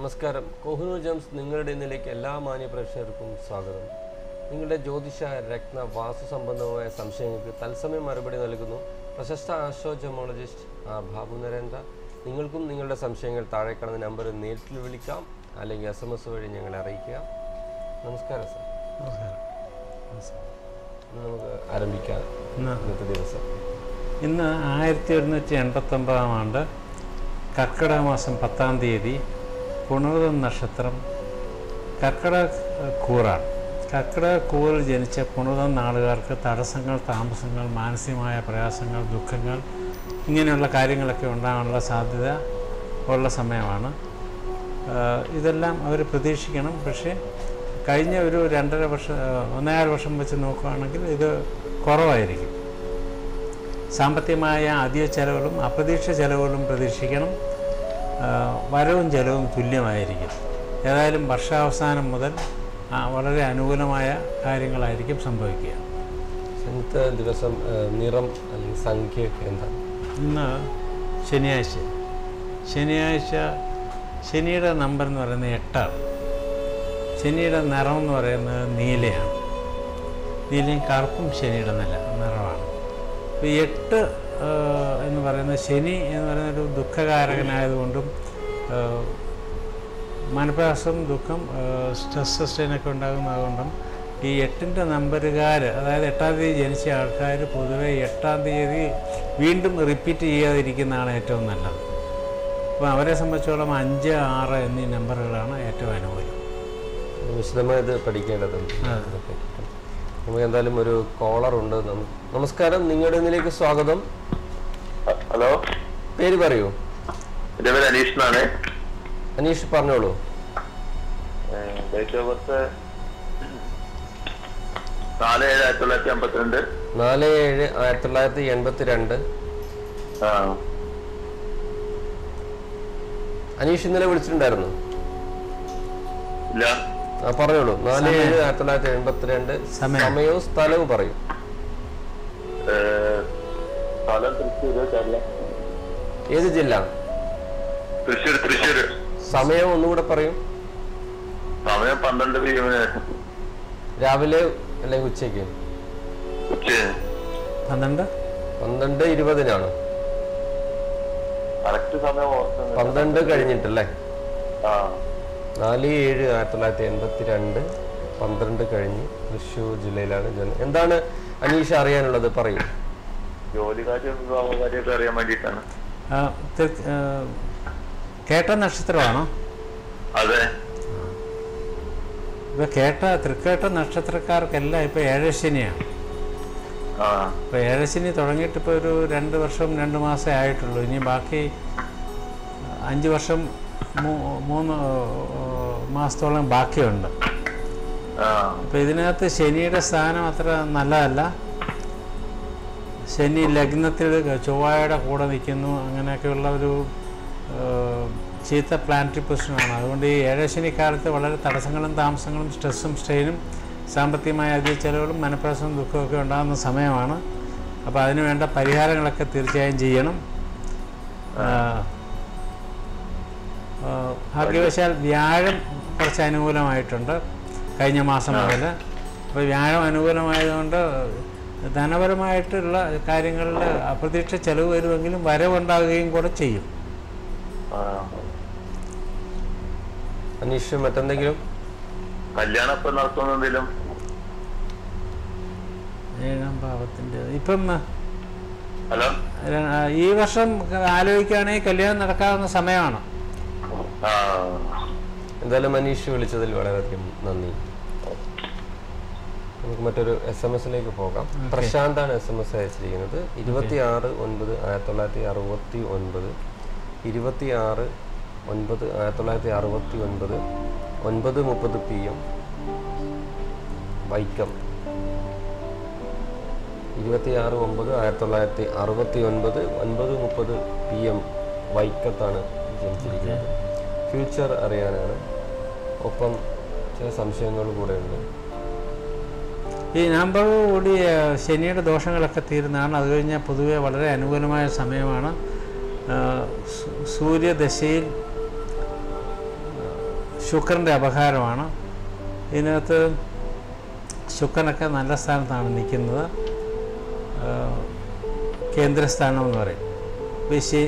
നമസ്കാരം കോഹിനൂർ ജംസ് നിങ്ങളുടെ ഇന്നിലേക്ക് എല്ലാ മാന്യ പ്രേക്ഷകർക്കും സ്വാഗതം നിങ്ങളുടെ ജ്യോതിഷ രത്ന വാസ്തു സംബന്ധമായ സംശയങ്ങൾക്ക് തത്സമയം മറുപടി നൽകുന്നു പ്രശസ്ത astro gemologist R Babu Narendra നിങ്ങൾക്കും നിങ്ങളുടെ സംശയങ്ങൾ താഴെ കാണുന്ന നമ്പറിൽ നേരിട്ട് വിളിക്കാം അല്ലെങ്കിൽ എസ് എം എസ് വഴി ഞങ്ങളെ അറിയിക്കുക നമസ്കാരം സാർ നമസ്കാരം ഇന്ന് നമുക്ക് ആരംഭിക്കാം ഇന്ന് ഇന്നത്തെ ദിവസം ഇന്ന് ആയിരത്തി ഒരുന്നൂറ്റി എൺപത്തൊമ്പതാം ആണ്ട് കർക്കിടക മാസം പത്താം തീയതി പുണർതം നക്ഷത്രം കർക്കിടക കൂറാണ് കർക്കിടക കൂറിൽ ജനിച്ച പുണർതം നാളുകാർക്ക് തടസ്സങ്ങൾ താമസങ്ങൾ മാനസികമായ പ്രയാസങ്ങൾ ദുഃഖങ്ങൾ ഇങ്ങനെയുള്ള കാര്യങ്ങളൊക്കെ ഉണ്ടാകാനുള്ള സാധ്യത ഉള്ള സമയമാണ് ആഹ് ഇതെല്ലാം അവർ പ്രതീക്ഷിക്കണം പക്ഷേ കഴിഞ്ഞ ഒരു രണ്ടര വർഷം ആഹ് ഒന്നേകാൽ വർഷം വെച്ച് നോക്കുകയാണെങ്കിൽ ഇത് കുറവായിരിക്കും സാമ്പത്തികമായ അധിക ചെലവുകളും അപ്രതീക്ഷിത ചെലവുകളും പ്രതീക്ഷിക്കണം ആ, വരവും ചെലവും തുല്യമായിരിക്കും ഏതായാലും വർഷാവസാനം മുതൽ ആ, വളരെ അനുകൂലമായ കാര്യങ്ങളായിരിക്കും സംഭവിക്കുക ഇന്നത്തെ ദിവസം ആ, നിറം അല്ലെങ്കിൽ സംഖ്യയൊക്കെ എന്താണ് ഇന്ന് ശനിയാഴ്ച ശനിയാഴ്ച ശനിയുടെ നമ്പർ എന്ന് പറയുന്നത് എട്ടാണ് ശനിയുടെ നിറം എന്ന് പറയുന്നത് നീലയാണ് നീലയും കറുപ്പും ശനിയുടെ നില നിറമാണ് അപ്പോൾ ഈ എട്ട് ആ, എന്ന് പറയുന്നത് ശനി എന്ന് പറയുന്ന ഒരു ദുഃഖകാരകനായതുകൊണ്ടും ആ, മനപ്രയാസം ദുഃഖം ആ, സ്ട്രെസ് സ്ട്രെയിനൊക്കെ ഉണ്ടാകുന്നതുകൊണ്ടും ഈ എട്ടിൻ്റെ നമ്പറുകാർ അതായത് എട്ടാം തീയതി ജനിച്ച ആൾക്കാർ പൊതുവെ എട്ടാം തീയതി വീണ്ടും റിപ്പീറ്റ് ചെയ്യാതിരിക്കുന്നതാണ് ഏറ്റവും നല്ലത് അപ്പോൾ അവരെ സംബന്ധിച്ചോളം അഞ്ച് ആറ് എന്നീ നമ്പറുകളാണ് ഏറ്റവും അനുകൂലം വിശദമായത് പഠിക്കേണ്ടതുണ്ട് അതൊക്കെ. നമുക്ക് എന്തായാലും ഒരു കോളർ ഉണ്ട് നം- നമസ്കാരം നിങ്ങളുടെ ഇതിലേക്ക് സ്വാഗതം ഹലോ പേര് പറയൂ എന്റെ പേര് അനീഷ് എന്നാണ് അനീഷ് പറഞ്ഞോളൂ ഡേറ്റ് ഓഫ് ബർത്ത് നാല് ഏഴ് ആയിരത്തി തൊള്ളായിരത്തി അമ്പത്തിരണ്ട് നാല് ഏഴ് ആയിരത്തി തൊള്ളായിരത്തി എൺപത്തി രണ്ട് ആ അനീഷ് ഇന്നലെ വിളിച്ചിട്ടുണ്ടായിരുന്നു ഇല്ല ആ പറഞ്ഞോളൂ നാല് ഏഴ് ആയിരത്തി തൊള്ളായിരത്തി എൺപത്തി രണ്ട് സമയം. സമയവും സ്ഥലവും പറയും ഏ, സ്ഥലം തൃശ്ശൂർ കേരളം ഏത് ജില്ല തൃശ്ശൂർ തൃശ്ശൂർ സമയം ഒന്നുകൂടെ പറയും സമയം പന്ത്രണ്ട് പി എമ്മിന് രാവിലെ അല്ലെങ്കിൽ ഉച്ചയ്ക്ക് ഉച്ച പന്ത്രണ്ട് പന്ത്രണ്ട് ഇരുപതിനാണ് കറക്റ്റ് സമയം ഓർക്കുന്നത് പന്ത്രണ്ട് കഴിഞ്ഞിട്ടല്ലേ ആ നാല് ഏഴ് ആയിരത്തി തൊള്ളായിരത്തി എൺപത്തി രണ്ട് പന്ത്രണ്ട് കഴിഞ്ഞ് തൃശ്ശൂർ ജില്ലയിലാണ് ജനം എന്താണ് അനീഷ് അറിയാനുള്ളത് പറയൂ ജോലി കാര്യം വിവാഹ കാര്യമൊക്കെ അറിയാൻ വേണ്ടിയിട്ടാണ് ആ, തി- ആ, കേട്ട നക്ഷത്രമാണോ അതെ ഇപ്പോൾ കേട്ട തൃക്കേട്ട നക്ഷത്രക്കാർക്കെല്ലാം ഇപ്പോൾ ഏഴശനിയാണ് ആ ഇപ്പോൾ ഏഴശനി തുടങ്ങിയിട്ട് ഇപ്പോൾ ഒരു രണ്ട് വർഷം രണ്ട് മാസമേ ആയിട്ടുള്ളൂ ഇനി ബാക്കി അഞ്ച് വർഷം മൂ- മൂന്ന് മാസത്തോളം ബാക്കിയുണ്ട് ആ അപ്പോൾ ഇതിനകത്ത് ശനിയുടെ സ്ഥാനം അത്ര നല്ലതല്ല ശനി ലഗ്നത്തിൽ ചൊവ്വായുടെ കൂടെ നിൽക്കുന്നു അങ്ങനെയൊക്കെയുള്ള ഒരു ആ, ചീത്ത പ്ലാനറ്ററി പൊസിഷനാണ് അതുകൊണ്ട് ഈ ഏഴശനിക്കാലത്ത് വളരെ തടസ്സങ്ങളും താമസങ്ങളും സ്ട്രെസ്സും സ്ട്രെയിനും സാമ്പത്തികമായ അധിക ചെലവുകളും മനപ്രയാസവും ദുഃഖമൊക്കെ ഉണ്ടാകുന്ന സമയമാണ് അപ്പോൾ അതിന് വേണ്ട പരിഹാരങ്ങളൊക്കെ തീർച്ചയായും ചെയ്യണം ആ, ആ, ഭാഗ്യവശാൽ വ്യാഴം കുറച്ച് അനുകൂലമായിട്ടുണ്ട് കഴിഞ്ഞ മാസം മുതൽ അപ്പോൾ വ്യാഴം അനുകൂലമായതുകൊണ്ട് ധനപരമായിട്ടുള്ള കാര്യങ്ങളിൽ അപ്രതീക്ഷ ചെലവ് വരുമെങ്കിലും വരവുണ്ടാകുകയും കൂടെ ചെയ്യും ആ അനീഷ് മറ്റെന്തെങ്കിലും കല്യാണം ഇപ്പൊ നടത്തുന്നെന്തെങ്കിലും ഏഴാം ഭാവത്തിൻ്റെ ഇപ്പം ഹലോ ആ, ഈ വർഷം ആലോചിക്കുകയാണെങ്കിൽ കല്യാണം നടക്കാവുന്ന സമയമാണ് ആ എന്തായാലും അനീഷ് വിളിച്ചതിൽ വളരെയധികം നന്ദി നമുക്ക് മറ്റൊരു എസ് എം എസിലേക്ക് പോകാം പ്രശാന്താണ് എസ് എം എസ് അയച്ചിരിക്കുന്നത് ഇരുപത്തി ആറ് ഒൻപത് ആയിരത്തി തൊള്ളായിരത്തി അറുപത്തി ഒൻപത് ഇരുപത്തി ആറ് ഒൻപത് ആയിരത്തി തൊള്ളായിരത്തി അറുപത്തി ഒൻപത് ഒൻപത് മുപ്പത് പി എം വൈക്കം ഇരുപത്തി ആറ് ഒമ്പത് ആയിരത്തി തൊള്ളായിരത്തി അറുപത്തി ഒൻപത് ഒൻപത് മുപ്പത് പി എം വൈക്കത്താണ് ജനിച്ചിരിക്കുന്നത് ഫ്യൂച്ചർ അറിയാനാണ് ഒപ്പം ചില സംശയങ്ങൾ കൂടെ ഉണ്ട് ഈ നമ്പർ കൂടി ആ, ശനിയുടെ ദോഷങ്ങളൊക്കെ തീരുന്നതാണ് അത് കഴിഞ്ഞാൽ പൊതുവെ വളരെ അനുകൂലമായ സമയമാണ് ആ, സൂ- സൂര്യദശയിൽ ശുക്രൻ്റെ അപഹാരമാണ് ഇതിനകത്ത് ശുക്രനൊക്കെ നല്ല സ്ഥാനത്താണ് നിൽക്കുന്നത് ആ, കേന്ദ്രസ്ഥാനം എന്ന് പറയും വിശി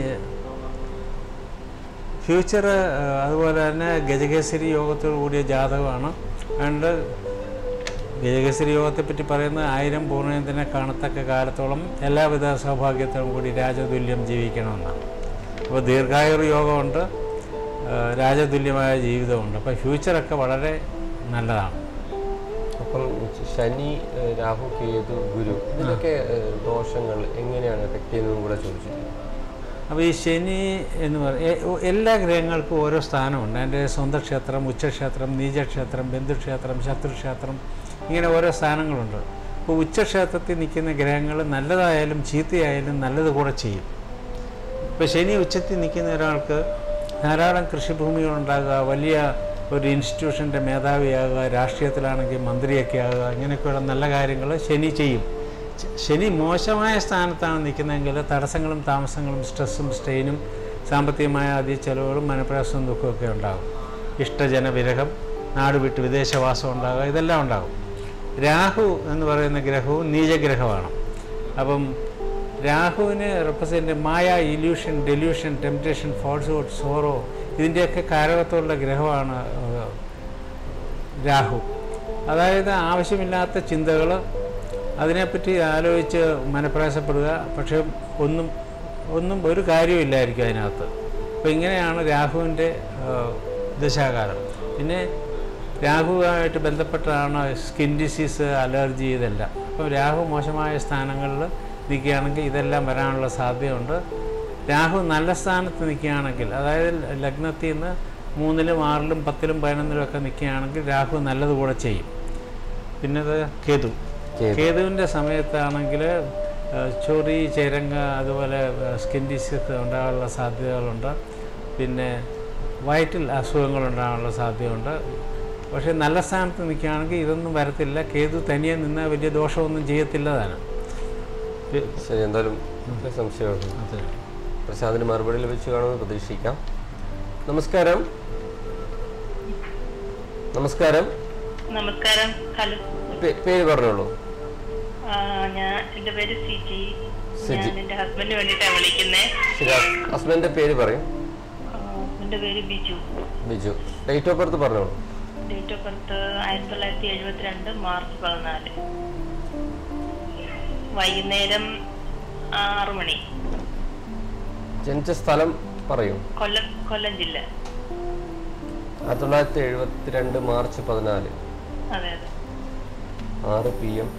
ഫ്യൂച്ചർ അതുപോലെ തന്നെ ഗജകേസരി യോഗത്തോടു കൂടിയ ജാതകമാണ് അതുകൊണ്ട് ഗജകേസരി യോഗത്തെപ്പറ്റി പറയുന്നത് ആയിരം പൂർണ്ണയത്തിനെ കാണത്തക്ക കാലത്തോളം എല്ലാവിധ സൗഭാഗ്യത്തോടും കൂടി രാജതുല്യം ജീവിക്കണമെന്നാണ് അപ്പോൾ ദീർഘായുർ യോഗമുണ്ട് ആ, രാജതുല്യമായ ജീവിതമുണ്ട് അപ്പോൾ ഫ്യൂച്ചറൊക്കെ വളരെ നല്ലതാണ് അപ്പം ശനി ഏഹ്, രാഹു കേതു ഗുരു ഇതിലൊക്കെ ഏഹ്, ദോഷങ്ങൾ എങ്ങനെയാണ് എഫക്ട് ചെയ്യുന്നതും കൂടെ ചോദിച്ചിട്ടുണ്ട് അപ്പോൾ ഈ ശനി എന്ന് പറയുക എല്ലാ ഗ്രഹങ്ങൾക്കും ഓരോ സ്ഥാനമുണ്ട് അതിൻ്റെ സ്വന്തം ക്ഷേത്രം ഉച്ചക്ഷേത്രം നീചക്ഷേത്രം ബന്ധുക്ഷേത്രം ശത്രുക്ഷേത്രം ഇങ്ങനെ ഓരോ സ്ഥാനങ്ങളുണ്ട് അപ്പോൾ ഉച്ചക്ഷേത്രത്തിൽ നിൽക്കുന്ന ഗ്രഹങ്ങൾ നല്ലതായാലും ചീത്തയായാലും നല്ലത് കൂടെ ചെയ്യും ഇപ്പോൾ ശനി ഉച്ചത്തിൽ നിൽക്കുന്ന ഒരാൾക്ക് ധാരാളം കൃഷിഭൂമികളുണ്ടാകുക വലിയ ഒരു ഇൻസ്റ്റിറ്റ്യൂഷൻ്റെ മേധാവിയാകുക രാഷ്ട്രീയത്തിലാണെങ്കിൽ മന്ത്രിയൊക്കെ ആകുക ഇങ്ങനെയൊക്കെയുള്ള നല്ല കാര്യങ്ങൾ ശനി ചെയ്യും ശ- ശനി മോശമായ സ്ഥാനത്താണ് നിൽക്കുന്നതെങ്കിൽ തടസ്സങ്ങളും താമസങ്ങളും സ്ട്രെസ്സും സ്ട്രെയിനും സാമ്പത്തികമായ അധിക ചെലവുകളും മനപ്രയാസവും ദുഃഖമൊക്കെ ഉണ്ടാകും ഇഷ്ടജന വിരഹം നാട് വിട്ട് വിദേശവാസം ഉണ്ടാകുക ഇതെല്ലാം ഉണ്ടാകും രാഹു എന്ന് പറയുന്ന ഗ്രഹവും നീചഗ്രഹമാണ് അപ്പം രാഹുവിന് റെപ്രസെൻ്റ് മായ illusion delusion temptation falsehood sorrow ഇതിൻ്റെയൊക്കെ കാരകത്വമുള്ള ഗ്രഹമാണ് ഏഹ്, രാഹു അതായത് ആവശ്യമില്ലാത്ത ചിന്തകൾ അതിനെപ്പറ്റി ആലോചിച്ച് മനപ്രയാസപ്പെടുക പക്ഷേ ഒന്നും ഒന്നും ഒരു കാര്യമില്ലായിരിക്കും അതിനകത്ത് അപ്പോൾ ഇങ്ങനെയാണ് രാഹുവിൻ്റെ ഏഹ്, ദശാകാലം പിന്നെ രാഹുവായിട്ട് ബന്ധപ്പെട്ടാണ് സ്കിൻ ഡിസീസ് അലർജി ഇതെല്ലാം അപ്പോൾ രാഹു മോശമായ സ്ഥാനങ്ങളിൽ നിൽക്കുകയാണെങ്കിൽ ഇതെല്ലാം വരാനുള്ള സാധ്യതയുണ്ട് രാഹു നല്ല സ്ഥാനത്ത് നിൽക്കുകയാണെങ്കിൽ അതായത് ലഗ്നത്തിൽ നിന്ന് മൂന്നിലും ആറിലും പത്തിലും പതിനൊന്നിലും ഒക്കെ നിൽക്കുകയാണെങ്കിൽ രാഹു നല്ലതുകൂടെ ചെയ്യും പിന്നെ ഇത് കേതു കേതു. കേതുവിൻ്റെ സമയത്താണെങ്കിൽ ചൊറി ചേരങ്ങ അതുപോലെ സ്കിൻ ഡിസീസ് ഉണ്ടാകാനുള്ള സാധ്യതകളുണ്ട് പിന്നെ വയറ്റിൽ അസുഖങ്ങൾ ഉണ്ടാകാനുള്ള സാധ്യതയുണ്ട് പക്ഷേ നല്ല സ്ഥാനത്ത് നിൽക്കുകയാണെങ്കിൽ ഇതൊന്നും വരത്തില്ല കേതു തനിയെ നിന്നാൽ വലിയ ദോഷമൊന്നും ചെയ്യത്തില്ല താനും ശരി എന്തായാലും എനിക്ക് സംശയമുണ്ട് അതെ പക്ഷെ അതിന് മറുപടി ലഭിച്ചു കാണുമെന്ന് പ്രതീക്ഷിക്കാം നമസ്കാരം നമസ്കാരം നമസ്കാരം ഹലോ പേ- പേര് പറഞ്ഞോളൂ ആ, ഞാൻ എന്റെ പേര് സിജി സിജി. ഞാൻ എന്റെ ഹസ്ബൻഡിന് വേണ്ടിയിട്ടാണ് വിളിക്കുന്നത് ശരി ഹസ്ബൻഡിന്റെ പേര് പറയും എന്റെ പേര് Biju Biju date of birth പറഞ്ഞോളൂ ഡേറ്റ് ഓഫ് ബർത്ത് ആയിരത്തി തൊള്ളായിരത്തി എഴുപത്തിരണ്ട് മാർച്ച് പതിനാല് വൈകുന്നേരം ആറു മണി ജനിച്ച സ്ഥലം പറയൂ കൊല്ലം കൊല്ലം ജില്ല ആയിരത്തി തൊള്ളായിരത്തി എഴുപത്തിരണ്ട് മാർച്ച് പതിനാല് അതെ അതെ ആറ് പി എം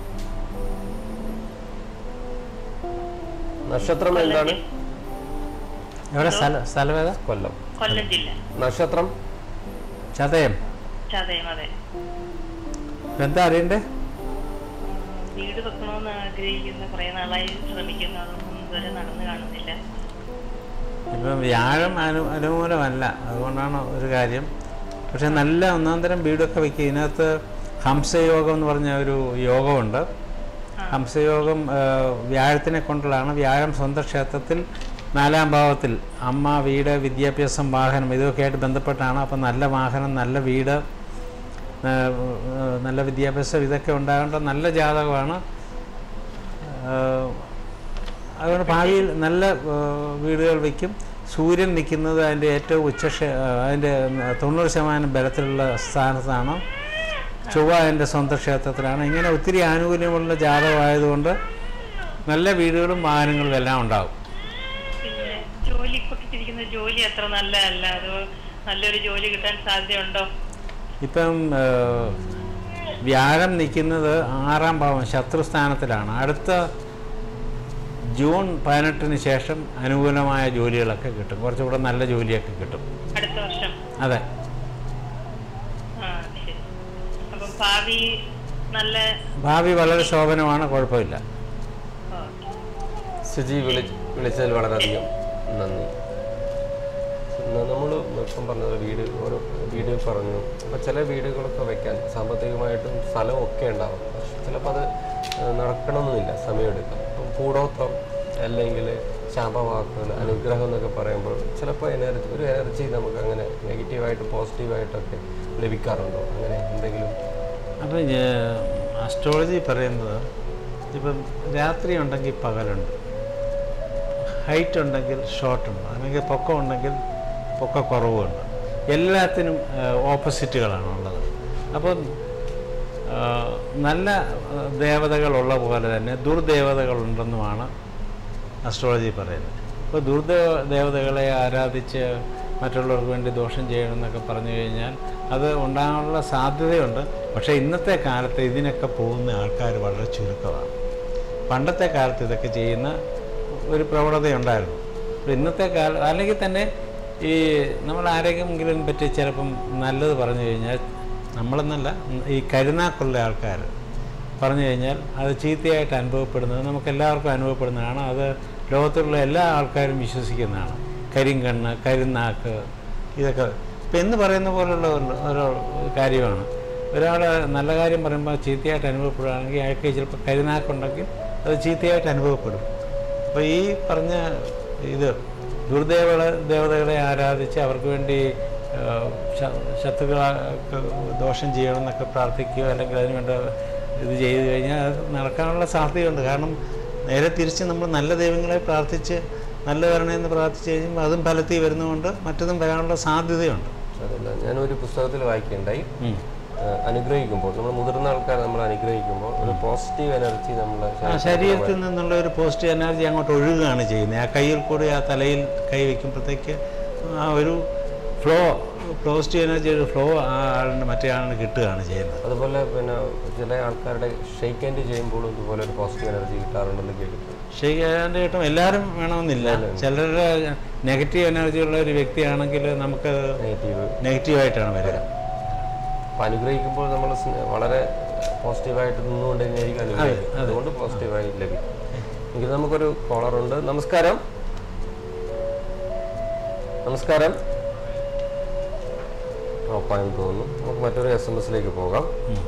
നക്ഷത്രം എന്താണ് എവിടെ സ്ഥല സ്ഥലമേതാ കൊല്ലം കൊല്ലം ജില്ല നക്ഷത്രം ചതയം ചതയം അതെ എന്താ അറിയണ്ടേ വീട് വെക്കണമെന്ന് ആഗ്രഹിക്കുന്ന കുറെ നാളായി ശ്രമിക്കുന്നു അതൊന്നും ഇതുവരെ നടന്നു കാണുന്നില്ല ഇപ്പം വ്യാഴം അനു അനുകൂലമല്ല അതുകൊണ്ടാണ് ഒരു കാര്യം പക്ഷെ നല്ല ഒന്നാം തരം വീടൊക്കെ വയ്ക്കുക ഇതിനകത്ത് ഹംസയോഗം എന്ന് പറഞ്ഞ ഒരു യോഗമുണ്ട് ഹംസയോഗം ആ, വ്യാഴത്തിനെ കൊണ്ടുള്ളതാണ് വ്യാഴം സ്വന്തം ക്ഷേത്രത്തിൽ നാലാം ഭാവത്തിൽ അമ്മ വീട് വിദ്യാഭ്യാസം വാഹനം ഇതൊക്കെ ആയിട്ട് ബന്ധപ്പെട്ടാണ് അപ്പം നല്ല വാഹനം നല്ല വീട് ആ, ആ, നല്ല വിദ്യാഭ്യാസം ഇതൊക്കെ ഉണ്ടാകേണ്ട നല്ല ജാതകമാണ് ആ, അതുകൊണ്ട് ഭാവിയിൽ നല്ല ആ, വീടുകൾ വയ്ക്കും സൂര്യൻ നിൽക്കുന്നത് അതിൻ്റെ ഏറ്റവും ഉച്ച അതിൻ്റെ തൊണ്ണൂറ് ശതമാനം ബലത്തിലുള്ള സ്ഥാനത്താണ് ചൊവ്വ അതിൻ്റെ സ്വന്തം ക്ഷേത്രത്തിലാണ് ഇങ്ങനെ ഒത്തിരി ആനുകൂല്യമുള്ള ജാതകമായതുകൊണ്ട് നല്ല വീടുകളും വാഹനങ്ങളും എല്ലാം ഉണ്ടാകും പിന്നെ ജോലി കൊട്ടിട്ടിരിക്കുന്ന ജോലി അത്ര നല്ലതല്ല അത് നല്ലൊരു ജോലി കിട്ടാൻ സാധ്യതയുണ്ടോ ഇപ്പം ആ, വ്യാഴം നിൽക്കുന്നത് ആറാം ഭാവം ശത്രുസ്ഥാനത്തിലാണ് അടുത്ത ജൂൺ പതിനെട്ടിന് ശേഷം അനുകൂലമായ ജോലികളൊക്കെ കിട്ടും കുറച്ചുകൂടെ നല്ല ജോലിയൊക്കെ കിട്ടും അടുത്ത വർഷം അതെ ആ ശരി അപ്പം ഭാവി നല്ല ഭാവി വളരെ ശോഭനമാണ് കുഴപ്പമില്ല ഓക്കെ സുജി വിളി വിളിച്ചതിൽ വളരെയധികം നന്ദി നമ്മൾ ഇപ്പം പറഞ്ഞത് വീട് ഓരോ വീട് പറഞ്ഞു അപ്പോൾ ചില വീടുകളൊക്കെ വെക്കാൻ സാമ്പത്തികമായിട്ടും സ്ഥലവും ഒക്കെ ഉണ്ടാവും പക്ഷെ ചിലപ്പോൾ അത് ഏഹ്, നടക്കണമെന്നില്ല സമയമെടുക്കും അപ്പം കൂടോത്രം അല്ലെങ്കിൽ ശാപവാക്കുകൾ അനുഗ്രഹം എന്നൊക്കെ പറയുമ്പോൾ ചിലപ്പോൾ എനർജി ഒരു എനർജി നമുക്ക് അങ്ങനെ നെഗറ്റീവായിട്ട് പോസിറ്റീവായിട്ടൊക്കെ ലഭിക്കാറുണ്ടോ അങ്ങനെ എന്തെങ്കിലും അപ്പം അസ്ട്രോളജി പറയുന്നത് ഇപ്പം രാത്രി ഉണ്ടെങ്കിൽ പകലുണ്ട് ഹൈറ്റ് ഉണ്ടെങ്കിൽ ഷോർട്ട് ഉണ്ട് അല്ലെങ്കിൽ പൊക്കം ഉണ്ടെങ്കിൽ പൊക്ക കുറവുണ്ട് എല്ലാത്തിനും ഓപ്പോസിറ്റുകളാണ് ഉള്ളത് അപ്പം ആ, നല്ല ആ, ദേവതകളുള്ള പോലെ തന്നെ ദുർദേവതകളുണ്ടെന്നുമാണ് അസ്ട്രോളജി പറയുന്നത് അപ്പോൾ ദുർദേവ ദേവതകളെ ആരാധിച്ച് മറ്റുള്ളവർക്ക് വേണ്ടി ദോഷം ചെയ്യണമെന്നൊക്കെ പറഞ്ഞു കഴിഞ്ഞാൽ അത് ഉണ്ടാകാനുള്ള സാധ്യതയുണ്ട് പക്ഷേ ഇന്നത്തെ കാലത്ത് ഇതിനൊക്കെ പോകുന്ന ആൾക്കാർ വളരെ ചുരുക്കമാണ് പണ്ടത്തെ കാലത്ത് ഇതൊക്കെ ചെയ്യുന്ന ഒരു പ്രവണതയുണ്ടായിരുന്നു അപ്പോൾ ഇന്നത്തെ കാലം അല്ലെങ്കിൽ തന്നെ ഈ നമ്മൾ ആരെങ്കിലും പറ്റി ചിലപ്പം നല്ലത് പറഞ്ഞു കഴിഞ്ഞാൽ നമ്മളെന്നല്ല ഈ കരുനാക്കുള്ള ആൾക്കാർ പറഞ്ഞു കഴിഞ്ഞാൽ അത് ചീത്തയായിട്ട് അനുഭവപ്പെടുന്നത് നമുക്ക് എല്ലാവർക്കും അനുഭവപ്പെടുന്നതാണ് അത് ലോകത്തിലുള്ള എല്ലാ ആൾക്കാരും വിശ്വസിക്കുന്നതാണ് കരിങ്കണ്ണ് കരിനാക്ക് ഇതൊക്കെ ഇപ്പം എന്ന് പറയുന്ന പോലുള്ള ഒരു- ഒരു കാര്യമാണ് ഒരാൾ നല്ല കാര്യം പറയുമ്പോൾ ചീത്തയായിട്ട് അനുഭവപ്പെടുകയാണെങ്കിൽ അയാൾക്ക് ചിലപ്പോൾ കരിനാക്കുണ്ടെങ്കിൽ അത് ചീത്തയായിട്ട് അനുഭവപ്പെടും അപ്പോൾ ഈ പറഞ്ഞ ഇത് ദുർദേവള ദേവതകളെ ആരാധിച്ച് അവർക്ക് വേണ്ടി ആ, ശ- ശത്രുക്കൾക്ക് ദോഷം ചെയ്യണമെന്നൊക്കെ പ്രാർത്ഥിക്കുകയോ അല്ലെങ്കിൽ അതിന് വേണ്ട ഇത് ചെയ്തു കഴിഞ്ഞാൽ അത് നടക്കാനുള്ള സാധ്യതയുണ്ട് കാരണം നേരെ തിരിച്ച് നമ്മൾ നല്ല ദൈവങ്ങളെ പ്രാർത്ഥിച്ച് നല്ല വരണമെന്ന് പ്രാർത്ഥിച്ച് കഴിയുമ്പോൾ അതും ഫലത്തിൽ വരുന്നതുകൊണ്ട് മറ്റതും വരാനുള്ള സാധ്യതയുണ്ട് അതല്ല ഞാനൊരു പുസ്തകത്തിൽ വായിക്കുകയുണ്ടായി ഉം. ഏഹ് അനുഗ്രഹിക്കുമ്പോൾ നമ്മൾ മുതിർന്ന ആൾക്കാർ നമ്മൾ അനുഗ്രഹിക്കുമ്പോൾ ഒരു പോസിറ്റീവ് എനർജി നമ്മളെ ആ ശരീരത്തിൽ നിന്നുള്ള ഒരു പോസിറ്റീവ് എനർജി അങ്ങോട്ട് ഒഴുകുകയാണ് ചെയ്യുന്നത് ആ കയ്യിൽ കൂടി ആ തലയിൽ കൈ വയ്ക്കുമ്പോഴത്തേക്ക് ആ ഒരു ഫ്ലോ പോസിറ്റീവ് എനർജി ഒരു ഫ്ലോ ആ ആളിന് മറ്റേ ആളിന് കിട്ടുകയാണ് ചെയ്യുന്നത് അതുപോലെ പിന്നെ ചില ആൾക്കാരുടെ ഷെയ്ക്ക് ഹാൻഡ് ചെയ്യുമ്പോഴും ഇതുപോലെ ഒരു പോസിറ്റീവ് എനർജി കിട്ടാറുണ്ടെന്ന് കേട്ടിട്ടുണ്ട് ശരിയാൻ്റെ കിട്ടും എല്ലാവരും വേണമെന്നില്ല ചിലരുടെ നെഗറ്റീവ് എനർജി ഉള്ള ഒരു വ്യക്തിയാണെങ്കിൽ നമുക്ക് നെഗറ്റീവ് നെഗറ്റീവായിട്ടാണ് വരിക അപ്പം അനുഗ്രഹിക്കുമ്പോൾ നമ്മൾ സ്നേ- വളരെ പോസിറ്റീവായിട്ട് നിന്നുകൊണ്ട് തന്നെയായിരിക്കും അനുഗ്രഹിക്കുന്നത് അതുകൊണ്ട് പോസിറ്റീവായി ലഭിക്കും എങ്കിൽ നമുക്കൊരു കോളറുണ്ട് നമസ്കാരം നമസ്കാരം ഉറപ്പായെന്ന് തോന്നുന്നു നമുക്ക് മറ്റൊരു എസ് എം എസിലേക്ക് പോകാം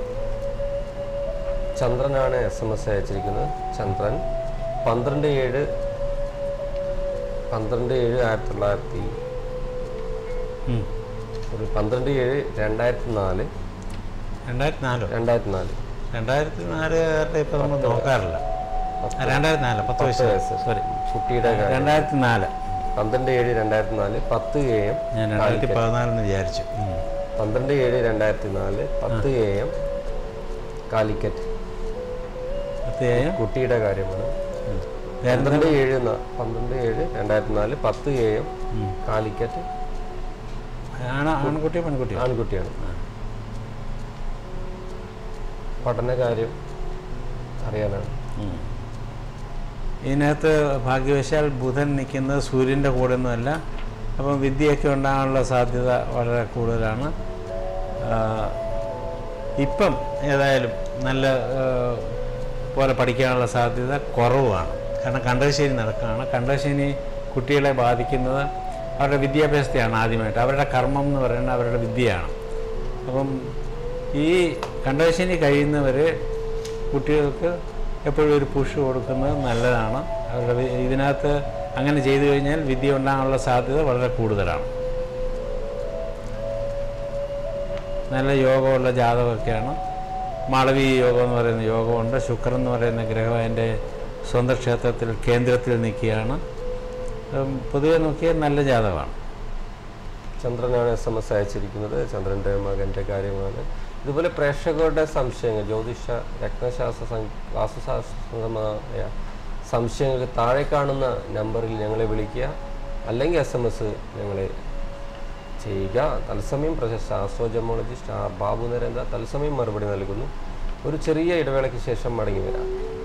ചന്ദ്രനാണ് എസ് എം എസ് അയച്ചിരിക്കുന്നത് ചന്ദ്രൻ പന്ത്രണ്ട് ഏഴ് പന്ത്രണ്ട് ഏഴ് ആയിരത്തി തൊള്ളായിരത്തി ഉം. ഒരു പന്ത്രണ്ട് ഏഴ് രണ്ടായിരത്തി നാല് രണ്ടായിരത്തി നാലോ രണ്ടായിരത്തി നാല് രണ്ടായിരത്തി നാലുകാരുടെ ഇപ്പം നമ്മൾ നോക്കാറില്ല ആ, രണ്ടായിരത്തി നാല് പത്ത് പത്ത് വയസ്സ് വയസ്സ് സോറി കുട്ടിയുടെ കാര്യം. രണ്ടായിരത്തി നാല് പന്ത്രണ്ട് ഏഴ് രണ്ടായിരത്തി നാല് പത്ത് എ എം ഞാൻ രണ്ടായിരത്തി പതിനാലെന്ന് വിചാരിച്ചു ഉം. പന്ത്രണ്ട് ഏഴ് രണ്ടായിരത്തി നാല് പത്ത് എ എം കാലിക്കറ്റ് പത്ത് ഏഴ് കുട്ടിയുടെ കാര്യമാണ് വേറെ പന്ത്രണ്ട് ഏഴ് ന- പന്ത്രണ്ട് ഏഴ് രണ്ടായിരത്തി നാല് പത്ത് എ എം കാലിക്കറ്റ് ആണ് ആൺകുട്ടിയോ പെൺകുട്ടിയോ ആൺകുട്ടിയാണ് പഠനകാര്യം അറിയാനാണ് ഉം. ഇതിനകത്ത് ഭാഗ്യവശാൽ ബുധൻ നിൽക്കുന്നത് സൂര്യൻ്റെ കൂടെ ഒന്നുമല്ല അപ്പം വിദ്യയൊക്കെ ഉണ്ടാകാനുള്ള സാധ്യത വളരെ കൂടുതലാണ് ആ, ഇപ്പം ഏതായാലും നല്ല ആ, പോലെ പഠിക്കാനുള്ള സാധ്യത കുറവാണ് കാരണം കണ്ടകശ്ശേരി നടക്കുകയാണ് കണ്ടകശ്ശേരി കുട്ടികളെ ബാധിക്കുന്നത് അവരുടെ വിദ്യാഭ്യാസത്തെയാണ് ആദ്യമായിട്ട് അവരുടെ കർമ്മം എന്ന് പറയുന്നത് അവരുടെ വിദ്യയാണ് അപ്പം ഈ കണ്ടകശ്ശേരി കഴിയുന്നവർ കുട്ടികൾക്ക് എപ്പോഴും ഒരു പുഷ് കൊടുക്കുന്നത് നല്ലതാണ് അവരുടെ വി- ഇതിനകത്ത് അങ്ങനെ ചെയ്തു കഴിഞ്ഞാൽ വിദ്യ ഉണ്ടാകാനുള്ള സാധ്യത വളരെ കൂടുതലാണ് നല്ല യോഗമുള്ള ജാതകമൊക്കെയാണ് മാളവി യോഗം എന്ന് പറയുന്ന യോഗമുണ്ട് ശുക്രൻ എന്ന് പറയുന്ന ഗ്രഹം അതിൻ്റെ സ്വന്തം ക്ഷേത്രത്തിൽ കേന്ദ്രത്തിൽ നിൽക്കുകയാണ് ഉം, പൊതുവെ നോക്കിയാൽ നല്ല ജാതകമാണ് ചന്ദ്രനാണ് എസ് എം എസ് അയച്ചിരിക്കുന്നത് ചന്ദ്രൻ്റെ മകൻ്റെ കാര്യമാണ് ഇതുപോലെ പ്രേക്ഷകരുടെ സംശയങ്ങൾ ജ്യോതിഷ രത്നശാസ്ത്ര സം- വാസ്തുശാസ്ത്രമായ സംശയങ്ങൾക്ക് താഴെ കാണുന്ന നമ്പറിൽ ഞങ്ങളെ വിളിക്കുക അല്ലെങ്കിൽ എസ് എം എസ് ഞങ്ങളെ ചെയ്യുക തത്സമയം പ്രശസ്ത ആസ്ട്രോജമോളജിസ്റ്റ് ആർ ബാബു നരേന്ദ്ര തത്സമയം മറുപടി നൽകുന്നു ഒരു ചെറിയ ഇടവേളയ്ക്ക് ശേഷം മടങ്ങി വരാം